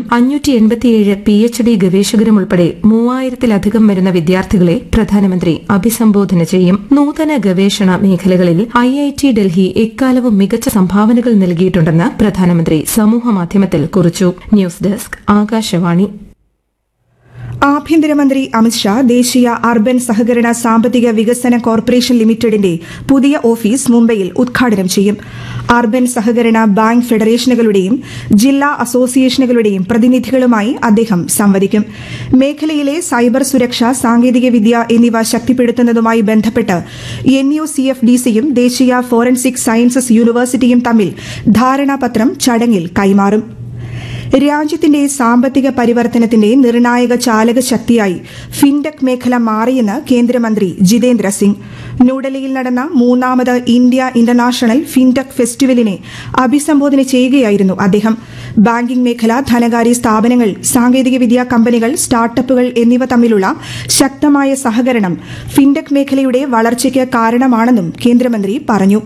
അഞ്ഞൂറ്റി എൺപത്തിയേഴ് P H D ഗവേഷകരും ഉൾപ്പെടെ മൂവായിരത്തിലധികം വരുന്ന വിദ്യാർത്ഥികളെ പ്രധാനമന്ത്രി അഭിസംബോധന ചെയ്യും നൂതന ഗവേഷണ മേഖലകളിൽ ഐ ഐ ടി ഡൽഹി എക്കാലവും മികച്ച സംഭാവനകൾ നൽകിയിട്ടുണ്ടെന്ന് പ്രധാനമന്ത്രി സമൂഹമാധ്യമത്തിൽ കുറിച്ചു ന്യൂസ് ഡെസ്ക് ആകാശവാണി ആഭ്യന്തരമന്ത്രി അമിത്ഷാ ദേശീയ അർബൻ സഹകരണ സാമ്പത്തിക വികസന കോർപ്പറേഷൻ ലിമിറ്റഡിന്റെ പുതിയ ഓഫീസ് മുംബൈയിൽ ഉദ്ഘാടനം ചെയ്യും അർബൻ സഹകരണ ബാങ്ക് ഫെഡറേഷനുകളുടെയും ജില്ലാ അസോസിയേഷനുകളുടെയും പ്രതിനിധികളുമായി അദ്ദേഹം സംവദിക്കും മേഖലയിലെ സൈബർ സുരക്ഷ സാങ്കേതികവിദ്യ എന്നിവ ശക്തിപ്പെടുത്തുന്നതുമായി ബന്ധപ്പെട്ട് N U C F D സിയും ദേശീയ ഫോറൻസിക് സയൻസസ് യൂണിവേഴ്സിറ്റിയും തമ്മിൽ ധാരണാപത്രം ചടങ്ങിൽ കൈമാറും രാജ്യത്തിന്റെ സാമ്പത്തിക പരിവർത്തനത്തിന്റെ നിർണായക ചാലക ശക്തിയായി ഫിൻടെക് മേഖല മാറിയെന്ന് കേന്ദ്രമന്ത്രി ജിതേന്ദ്ര സിംഗ് ന്യൂഡൽഹിയിൽ നടന്ന മൂന്നാമത് ഇന്ത്യ ഇന്റർനാഷണൽ ഫിൻടെക് ഫെസ്റ്റിവലിനെ അഭിസംബോധന ചെയ്യുകയായിരുന്നു അദ്ദേഹം ബാങ്കിംഗ് മേഖല ധനകാര്യ സ്ഥാപനങ്ങൾ സാങ്കേതികവിദ്യാ കമ്പനികൾ സ്റ്റാർട്ടപ്പുകൾ എന്നിവ തമ്മിലുള്ള ശക്തമായ സഹകരണം ഫിൻടെക് മേഖലയുടെ വളർച്ചയ്ക്ക് കാരണമാണെന്നും കേന്ദ്രമന്ത്രി പറഞ്ഞു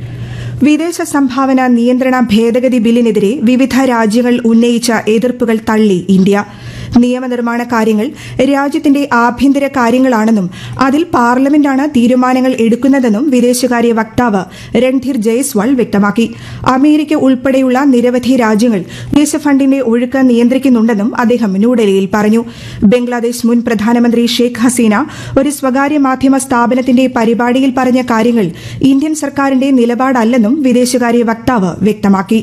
വിദേശ സംഭാവന നിയന്ത്രണ ഭേദഗതി ബില്ലിനെതിരെ വിവിധ രാജ്യങ്ങൾ ഉന്നയിച്ച എതിർപ്പുകൾ തള്ളി ഇന്ത്യ നിയമനിർമ്മാണ കാര്യങ്ങൾ രാജ്യത്തിന്റെ ആഭ്യന്തര കാര്യങ്ങളാണെന്നും അതിൽ പാർലമെന്റാണ് തീരുമാനങ്ങൾ എടുക്കുന്നതെന്നും വിദേശകാര്യ വക്താവ് രൺധീർ ജയ്സ്വാൾ വ്യക്തമാക്കി അമേരിക്ക ഉൾപ്പെടെയുള്ള നിരവധി രാജ്യങ്ങൾ വിദേശ ഫണ്ടിന്റെ ഒഴുക്ക് നിയന്ത്രിക്കുന്നുണ്ടെന്നും അദ്ദേഹം ന്യൂഡൽഹിയിൽ പറഞ്ഞു ബംഗ്ലാദേശ് മുൻ പ്രധാനമന്ത്രി ഷെയ്ഖ് ഹസീന ഒരു സ്വകാര്യ മാധ്യമ സ്ഥാപനത്തിന്റെ പരിപാടിയിൽ പറഞ്ഞ കാര്യങ്ങൾ ഇന്ത്യൻ സർക്കാരിന്റെ നിലപാടല്ലെന്നും വിദേശകാര്യ വക്താവ് വ്യക്തമാക്കി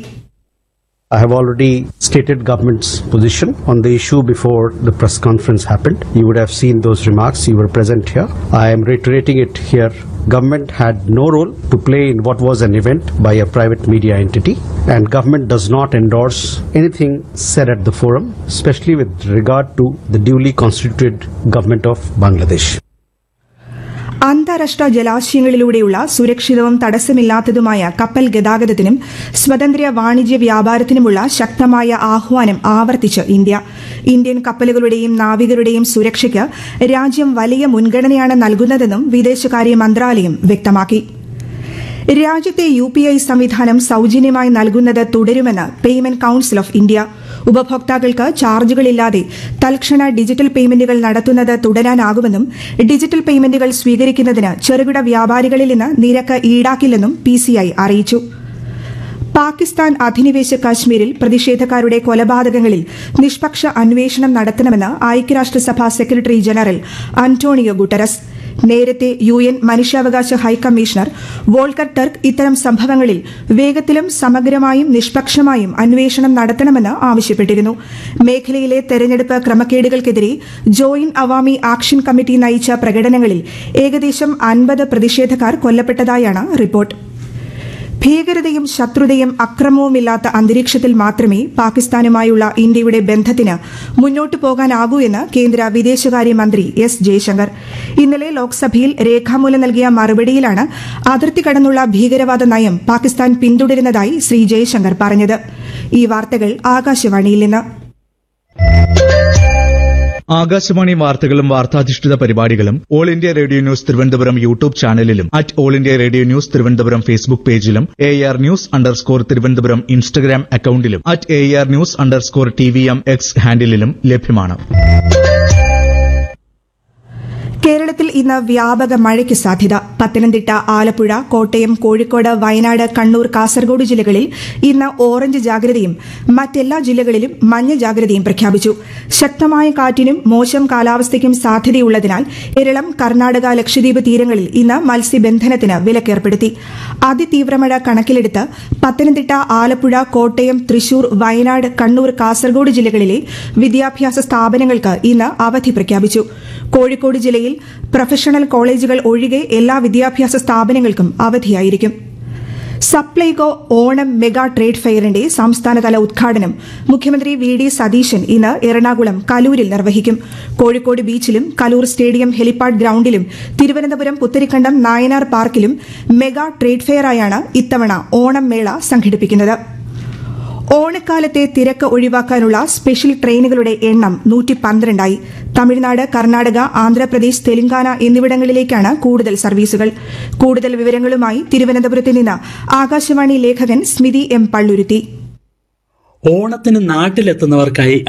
I have already stated government's position on the issue before the press conference happened. You would have seen those remarks. You were present here. I am reiterating it here. Government had no role to play in what was an event by a private media entity, and government does not endorse anything said at the forum, especially with regard to the duly constituted government of Bangladesh. അന്താരാഷ്ട്ര ജലാശയങ്ങളിലൂടെയുള്ള സുരക്ഷിതവും തടസ്സമില്ലാത്തതുമായ കപ്പൽ ഗതാഗതത്തിനും സ്വതന്ത്ര വാണിജ്യ വ്യാപാരത്തിനുമുള്ള ശക്തമായ ആഹ്വാനം ആവർത്തിച്ച് India Indian കപ്പലുകളുടെയും നാവികരുടെയും സുരക്ഷയ്ക്ക് രാജ്യം വലിയ മുൻഗണനയാണ് നൽകുന്നതെന്നും വിദേശകാര്യ മന്ത്രാലയം വ്യക്തമാക്കി രാജ്യത്തെ യു പി ഐ സംവിധാനം സൌജന്യമായി നൽകുന്നത് തുടരുമെന്ന് പേയ്മെന്റ് കൌൺസിൽ ഓഫ് ഇന്ത്യ ഉപഭോക്താക്കൾക്ക് ചാർജുകളില്ലാതെ തൽക്ഷണ ഡിജിറ്റൽ പേയ്മെന്റുകൾ നടത്തുന്നത് തുടരാനാകുമെന്നും ഡിജിറ്റൽ പേയ്മെന്റുകൾ സ്വീകരിക്കുന്നതിന് ചെറുകിട വ്യാപാരികളിൽ നിന്ന് നിരക്ക് ഈടാക്കില്ലെന്നും പി അറിയിച്ചു പാകിസ്ഥാൻ അധിനിവേശ കാശ്മീരിൽ പ്രതിഷേധക്കാരുടെ കൊലപാതകങ്ങളിൽ നിഷ്പക്ഷ അന്വേഷണം നടത്തണമെന്ന് ഐക്യരാഷ്ട്രസഭ സെക്രട്ടറി ജനറൽ അന്റോണിയോ ഗുട്ടറസ് നേരത്തെ യു എൻ മനുഷ്യാവകാശ ഹൈക്കമ്മീഷണർ വോൾക്കർ ടർക്ക് ഇത്തരം സംഭവങ്ങളിൽ വേഗത്തിലും സമഗ്രമായും നിഷ്പക്ഷമായും അന്വേഷണം നടത്തണമെന്ന് ആവശ്യപ്പെട്ടിരുന്നു മേഖലയിലെ തെരഞ്ഞെടുപ്പ് ക്രമക്കേടുകൾക്കെതിരെ ജോയിന്റ് അവാമി ആക്ഷൻ കമ്മിറ്റി നയിച്ച പ്രകടനങ്ങളിൽ ഏകദേശം അൻപത് പ്രതിഷേധക്കാർ കൊല്ലപ്പെട്ടതായാണ് റിപ്പോർട്ട് ഭീകരതയും ശത്രുതയും അക്രമവുമില്ലാത്ത അന്തരീക്ഷത്തിൽ മാത്രമേ പാകിസ്ഥാനുമായുള്ള ഇന്ത്യയുടെ ബന്ധത്തിന് മുന്നോട്ടു പോകാനാകൂ എന്ന് കേന്ദ്ര വിദേശകാര്യമന്ത്രി എസ് ജയശങ്കർ ഇന്നലെ ലോക്സഭയിൽ രേഖാമൂലം നൽകിയ മറുപടിയിലാണ് അതിർത്തി കടന്നുള്ള ഭീകരവാദ നയം പാകിസ്ഥാൻ പിന്തുടരുന്നതായി ശ്രീ ജയശങ്കർ പറഞ്ഞത് ഈ വാർത്തകൾ ആകാശവാണിയിൽ നിന്ന് ആകാശവാണി വാർത്തകളും വാർത്താധിഷ്ഠിത പരിപാടികളും All India Radio News Thiruvananthapuram YouTube ചാനലിലും at All India Radio News Thiruvananthapuram Facebook പേജിലും A R news underscore Thiruvananthapuram Instagram അക്കൌണ്ടിലും at A R news underscore T V M X ഹാൻഡിലും ലഭ്യമാണ് കേരളത്തിൽ ഇന്ന് വ്യാപക മഴയ്ക്ക് സാധ്യത പത്തനംതിട്ട ആലപ്പുഴ കോട്ടയം കോഴിക്കോട് വയനാട് കണ്ണൂർ കാസർഗോഡ് ജില്ലകളിൽ ഇന്ന് ഓറഞ്ച് ജാഗ്രതയും മറ്റെല്ലാ ജില്ലകളിലും മഞ്ഞ ജാഗ്രതയും പ്രഖ്യാപിച്ചു ശക്തമായ കാറ്റിനും മോശം കാലാവസ്ഥയ്ക്കും സാധ്യതയുള്ളതിനാൽ കേരളം കർണാടക ലക്ഷദ്വീപ് തീരങ്ങളിൽ ഇന്ന് മത്സ്യബന്ധനത്തിന് വിലക്കേർപ്പെടുത്തി അതിതീവ്രമഴ കണക്കിലെടുത്ത് പത്തനംതിട്ട ആലപ്പുഴ കോട്ടയം തൃശൂർ വയനാട് കണ്ണൂർ കാസർഗോഡ് ജില്ലകളിലെ വിദ്യാഭ്യാസ സ്ഥാപനങ്ങൾക്ക് ഇന്ന് അവധി പ്രഖ്യാപിച്ചു കോഴിക്കോട് ജില്ലയിൽ പ്രൊഫഷണൽ കോളേജുകൾ ഒഴികെ എല്ലാ വിദ്യാഭ്യാസ സ്ഥാപനങ്ങൾക്കും അവധിയായിരിക്കും സപ്ലൈകോ ഓണം മെഗാ ട്രേഡ് ഫെയറിന്റെ സംസ്ഥാനതല ഉദ്ഘാടനം മുഖ്യമന്ത്രി വി ഡി സതീശൻ ഇന്ന് എറണാകുളം കലൂരിൽ നിർവഹിക്കും കോഴിക്കോട് ബീച്ചിലും കലൂർ സ്റ്റേഡിയം ഹെലിപ്പാഡ് ഗ്രൌണ്ടിലും തിരുവനന്തപുരം പുത്തരിക്കണ്ടം നായനാർ പാർക്കിലും മെഗാ ട്രേഡ് ഫെയറായാണ് ഇത്തവണ ഓണം മേള സംഘടിപ്പിക്കുന്നത് ഓണക്കാലത്തെ തിരക്ക് ഒഴിവാക്കാനുള്ള സ്പെഷ്യൽ ട്രെയിനുകളുടെ എണ്ണം നൂറ്റി പന്ത്രണ്ടായി തമിഴ്നാട് കർണാടക ആന്ധ്രാപ്രദേശ് തെലങ്കാന എന്നിവിടങ്ങളിലേക്കാണ് കൂടുതൽ സർവീസുകൾ കൂടുതൽ വിവരങ്ങളുമായി തിരുവനന്തപുരത്ത് നിന്ന് ആകാശവാണി ലേഖകൻ സ്മിതി എം പള്ളുരുത്തി ഓണത്തിന് നാട്ടിലെത്തുന്നവർക്കായി